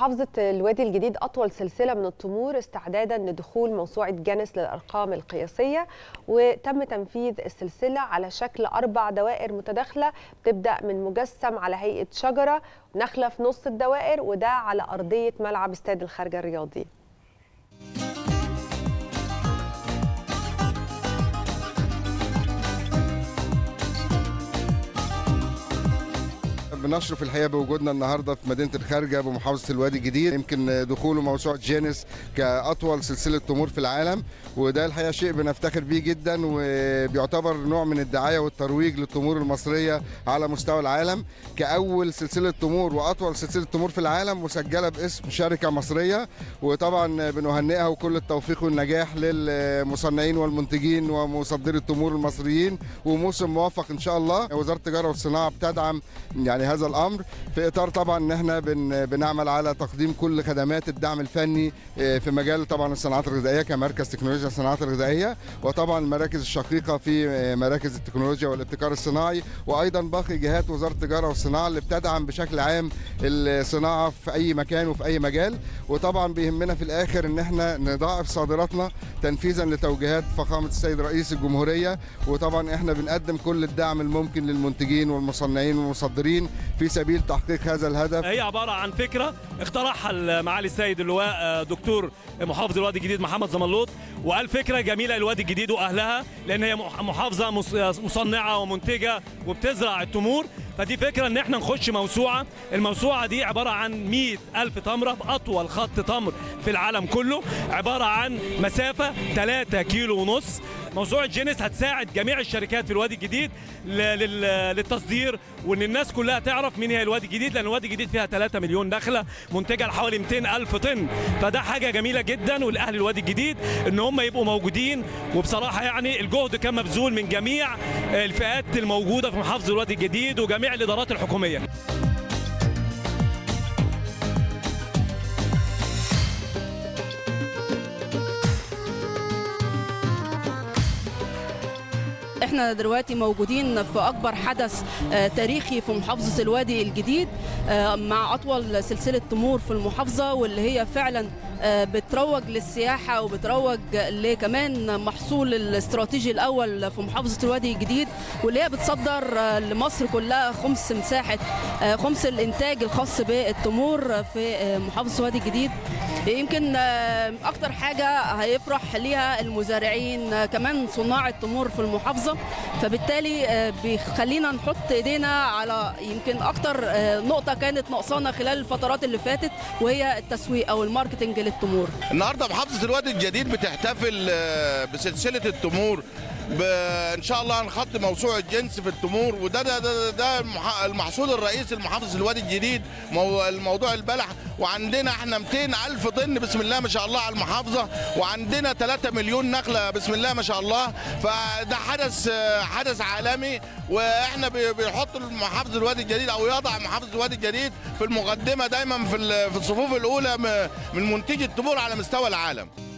محافظة الوادي الجديد أطول سلسلة من التمور استعدادا لدخول موسوعة جانس للأرقام القياسية وتم تنفيذ السلسلة على شكل أربع دوائر متداخلة بتبدأ من مجسم على هيئة شجرة نخلة في نص الدوائر وده على أرضية ملعب استاد الخارجة الرياضي بنشرف الحقيقه بوجودنا النهارده في مدينه الخارجه بمحافظه الوادي الجديد يمكن دخوله موسوعه جينيس كاطول سلسله تمور في العالم وده الحقيقه شيء بنفتخر بيه جدا وبيعتبر نوع من الدعايه والترويج للتمور المصريه على مستوى العالم كاول سلسله تمور واطول سلسله تمور في العالم مسجله باسم شركه مصريه وطبعا بنهنئها وكل التوفيق والنجاح للمصنعين والمنتجين ومصدري التمور المصريين وموسم موفق ان شاء الله وزاره التجاره والصناعه بتدعم يعني هذا الامر في اطار طبعا ان احنا بن بنعمل على تقديم كل خدمات الدعم الفني في مجال طبعا الصناعات الغذائيه كمركز تكنولوجيا الصناعات الغذائيه وطبعا المراكز الشقيقه في مراكز التكنولوجيا والابتكار الصناعي وايضا باقي جهات وزاره التجاره والصناعه اللي بتدعم بشكل عام الصناعه في اي مكان وفي اي مجال وطبعا بيهمنا في الاخر ان احنا نضاعف صادراتنا تنفيذا لتوجيهات فخامه السيد رئيس الجمهوريه وطبعا احنا بنقدم كل الدعم الممكن للمنتجين والمصنعين والمصدرين في سبيل تحقيق هذا الهدف هي عباره عن فكره اقترحها معالي السيد اللواء دكتور محافظ الوادي الجديد محمد زملوط وقال فكره جميله للوادي الجديد واهلها لان هي محافظه مصنعه ومنتجه وبتزرع التمور فدي فكره ان احنا نخش موسوعه الموسوعه دي عباره عن 100 الف تمره باطول خط تمر في العالم كله عباره عن مسافه 3 كيلو ونص موسوعه جينيس هتساعد جميع الشركات في الوادي الجديد للتصدير وان الناس كلها تعرف مين هي الوادي الجديد لان الوادي الجديد فيها 3 مليون نخله منتجه لحوالي 200 الف طن فده حاجه جميله جدا والاهل الوادي الجديد ان هم يبقوا موجودين وبصراحه يعني الجهد كان مبذول من جميع الفئات الموجوده في محافظه الوادي الجديد وجميع الادارات الحكوميه احنا دلوقتي موجودين في اكبر حدث تاريخي في محافظه الوادي الجديد مع اطول سلسله تمور في المحافظه واللي هي فعلا بتروج للسياحه وبتروج لكمان محصول الاستراتيجي الاول في محافظه الوادي الجديد واللي هي بتصدر لمصر كلها خمس مساحه خمس الانتاج الخاص بالتمور في محافظه الوادي الجديد يمكن اكتر حاجه هيفرح ليها المزارعين كمان صناع التمور في المحافظه فبالتالي بيخلينا نحط ايدينا على يمكن اكتر نقطه كانت ناقصانا خلال الفترات اللي فاتت وهي التسويق او الماركتنج للتمور النهارده محافظه الوادي الجديد بتحتفل بسلسله التمور ان شاء الله هنخط موسوعه جنس في التمور وده ده ده, ده المحصول الرئيسي لمحافظه الوادي الجديد الموضوع البلح وعندنا احنا 200 الف طن بسم الله ما شاء الله على المحافظه وعندنا 3 مليون نخله بسم الله ما شاء الله فده حدث حدث عالمي واحنا بنحط محافظه الوادي الجديد او يضع محافظه الوادي الجديد في المقدمه دايما في في الصفوف الاولى من منتجي التمور على مستوى العالم